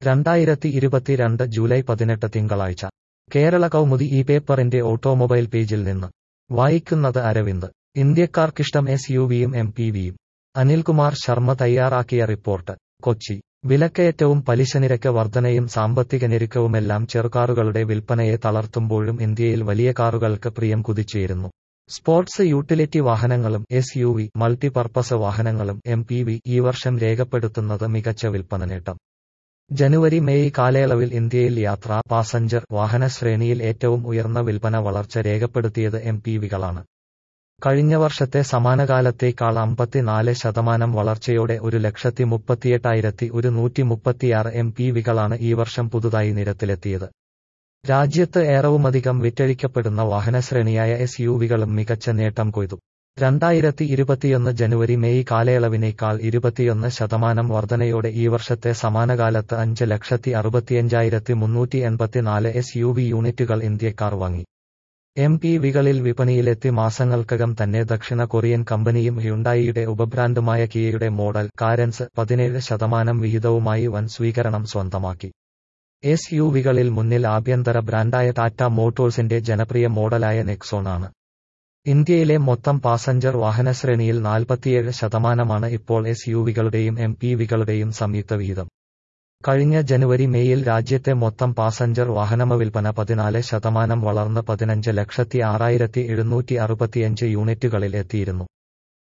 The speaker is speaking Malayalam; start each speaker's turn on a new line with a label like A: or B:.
A: രണ്ടായിരത്തി ഇരുപത്തിരണ്ട് ജൂലൈ പതിനെട്ട് തിങ്കളാഴ്ച കേരള കൗമുദി ഈ പേപ്പറിന്റെ ഓട്ടോമൊബൈൽ പേജിൽ നിന്ന് വായിക്കുന്നത് അരവിന്ദ് ഇന്ത്യക്കാർക്കിഷ്ടം എസ് യു വിയും എം പി വിയും അനിൽകുമാർ ശർമ്മ തയ്യാറാക്കിയ റിപ്പോർട്ട് കൊച്ചി വിലക്കയറ്റവും പലിശനിരക്ക് വർധനയും സാമ്പത്തിക ഞെരുക്കവുമെല്ലാം ചെറുകാറുകളുടെ വിൽപ്പനയെ തളർത്തുമ്പോഴും ഇന്ത്യയിൽ വലിയ കാറുകൾക്ക് പ്രിയം കുതിച്ചുയരുന്നു സ്പോർട്സ് യൂട്ടിലിറ്റി വാഹനങ്ങളും എസ് യു വി മൾട്ടിപർപ്പസ് വാഹനങ്ങളും എം പി വി ഈ വർഷം രേഖപ്പെടുത്തുന്നത് മികച്ച വിൽപ്പന നേട്ടം ജനുവരി മെയ് കാലയളവിൽ ഇന്ത്യയിൽ യാത്രാ പാസഞ്ചർ വാഹന ശ്രേണിയിൽ ഏറ്റവും ഉയർന്ന വിൽപ്പന വളർച്ച രേഖപ്പെടുത്തിയത് എം പി വികളാണ് കഴിഞ്ഞ വർഷത്തെ സമാനകാലത്തേക്കാൾ അമ്പത്തിനാല് ശതമാനം വളർച്ചയോടെ ഒരു ലക്ഷത്തി മുപ്പത്തിയെട്ടായിരത്തി ഒരു നൂറ്റി മുപ്പത്തിയാറ് എം പി വികളാണ് ഈ വർഷം പുതുതായി നിരത്തിലെത്തിയത് രാജ്യത്ത് ഏറവുമധികം വിറ്റഴിക്കപ്പെടുന്ന വാഹനശ്രേണിയായ എസ് യു വികളും മികച്ച നേട്ടം കൊയ്തു രണ്ടായിരത്തി ഇരുപത്തിയൊന്ന് ജനുവരി മെയ് കാലയളവിനേക്കാൾ ഇരുപത്തിയൊന്ന് ശതമാനം വർധനയോടെ ഈ വർഷത്തെ സമാനകാലത്ത് അഞ്ച് ലക്ഷത്തി അറുപത്തിയഞ്ചായിരത്തി മുന്നൂറ്റി എൺപത്തിനാല് എസ് യു വി യൂണിറ്റുകൾ ഇന്ത്യക്കാർ വാങ്ങി എം പി വികളിൽ വിപണിയിലെത്തി മാസങ്ങൾക്കകം തന്നെ ദക്ഷിണ കൊറിയൻ കമ്പനിയും ഹ്യുണ്ടായിയുടെ ഉപബ്രാൻഡുമായ കിയയുടെ മോഡൽ കാരൻസ് പതിനേഴ് ശതമാനം വിഹിതവുമായി വൻ സ്വീകരണം സ്വന്തമാക്കി എസ് യു വികളിൽ മുന്നിൽ ആഭ്യന്തര ബ്രാൻഡായ ടാറ്റ മോട്ടോഴ്സിന്റെ ജനപ്രിയ മോഡലായ നെക്സോൺ ആണ് ഇന്ത്യയിലെ മൊത്തം പാസഞ്ചർ വാഹനശ്രേണിയിൽ നാൽപ്പത്തിയേഴ് ശതമാനമാണ് ഇപ്പോൾ എസ് യു വികളുടെയും എം പി വികളുടെയും സംയുക്ത വിഹിതം കഴിഞ്ഞ ജനുവരി മെയ്യിൽ രാജ്യത്തെ മൊത്തം പാസഞ്ചർ വാഹനമ വിൽപ്പന പതിനാല് ശതമാനം വളർന്ന് പതിനഞ്ച് ലക്ഷത്തി ആറായിരത്തി എഴുന്നൂറ്റി അറുപത്തിയഞ്ച് യൂണിറ്റുകളിൽ എത്തിയിരുന്നു